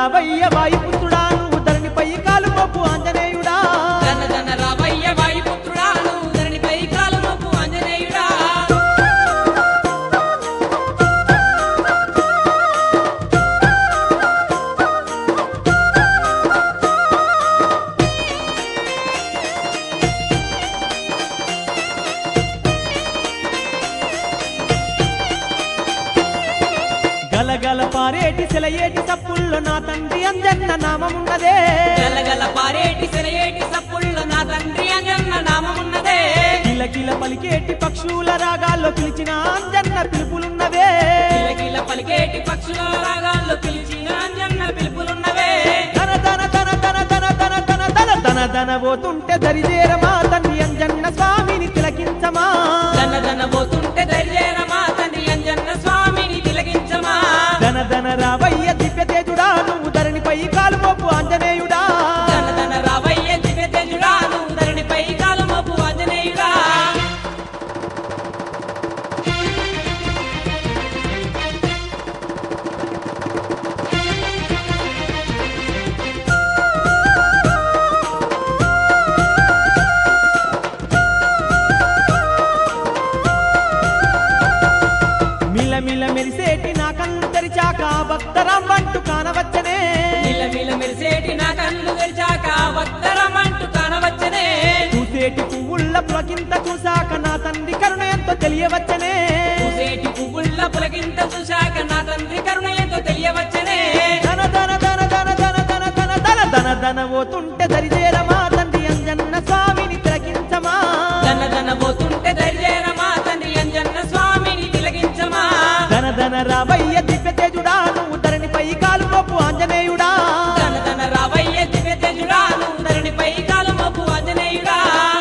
రావయ్య వాయుపుత్రుడా నువ్వు ధరణిపై కాలు మోపు ఆంజనేయుడా జన జన రావయ్య వాయుపుత్రుడా నువ్వు ధరణిపై కాలు మోపు ఆంజనేయుడా గలగల పారేటి సెలయేటి సప్పుల్లో నా తండ్రి అంజన్న నామమున్నదే గలగల పారేటి సెలయేటి సప్పుల్లో నా తండ్రి అంజన్న నామమున్నదే కిలకిల పలికేటి పక్షుల రాగాల్లో పిలిచిన అంజన్న పిలుపులున్నవే కిలకిల పలికేటి పక్షుల రాగాల్లో పిలిచిన అంజన్న పిలుపులున్నవే ధన ధన ధన ధన ధన ధన ధన ధన ధన ధన పోతుంటే దరిదేరమా తండ్రి అంజన్న స్వామిని తిలకించమా ధన ధన పోతుంటే ధైర్యరమా తండ్రి అంజన్న స్వామిని తిలగించమా ధన ధన రావయ్య దివ్య తేజుడా నువ్వు ధరణిపై కాలు మోపు ఆంజనేయుడా ధన ధన రావయ్య దివ్య తేజుడా నువ్వు ధరణిపై కాలు మోపు ఆంజనేయుడా మిల మిల మెరిసేటి నా కళ్ళు తెరిచాక భక్తరాం వంటు కానవచ్చనే మిలమిల మెరిసేటి నా కళ్ళు తెరిచాక వత్తరమంటూ కానవచ్చనే చూసేటి పువ్వుల్ల పులకింత చూశాక నా తండ్రి కరుణ ఎంతో తెలియవచ్చనే చూసేటి పువ్వుల్ల పులకింత చూశాక నా తండ్రి కరుణ ఎంతో తెలియవచ్చనే ధన ధన ధన ధన ధన ధన ధన ధన ధన ధన పోతుంటే దరిదేరమా తండ్రి అంజన్న స్వామిని తిలకించమా ధన ధన పోతుంటే ధైర్యరమా తండ్రి అంజన్న స్వామిని తిలగించమా ధన ధన రావయ్య దివ్య తేజుడా నువ్వు ధరణిపై కాలు మోపు ఆంజనేయుడా ధన ధన రావయ్య దివ్య తేజుడా నువ్వు ధరణిపై కాలు మోపు ఆంజనేయుడా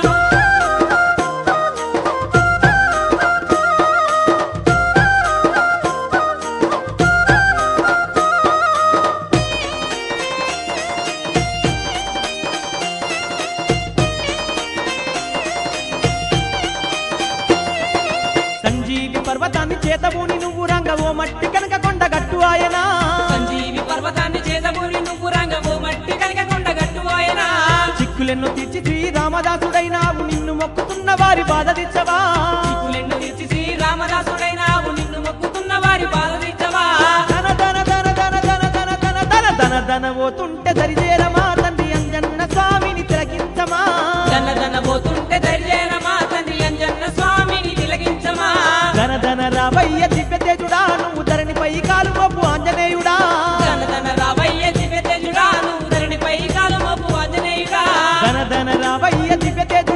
సంజీవి పర్వతాన్ని చేతబూని నువ్వు రంగ ఓ మట్టి కనుక కొండ గట్టు ఆయనా సంజీవి పర్వతాన్ని చేతబూని నువ్వు రంగము మట్టి కనుక కొండ గట్టువాయనా చిక్కులెన్నో తీర్చి శ్రీరామదాసుడైనావు నిన్ను మొక్కుతున్న వారి బాధ తెచ్చవా చిక్కులెన్ను తీర్చి శ్రీరామదాసుడైనావు నిన్ను మొక్కుతున్న వారి బాధలిచ్చవా ధన ధన ధన ధన ధన ధన ధన ధన ధన ధన పోతుంటే దరిదేరమా తండ్రి అంజన్న స్వామిని తిలకించమా ధన ధన పోతుంటే ధైర్యరమా తండ్రి అంజన్న స్వామిని తిలగించమా ధన ధన రావయ్య దివ్య తేజుడా నువ్వు ధరణిపై కాలు మోపు ఆంజనేయుడా ధన ధన రావయ్య దివ్య తేజుడా నువ్వు ధరణిపై కాలు మోపు ఆంజనేయుడా ధన ధన రావయ్య దివ్య తేజుడా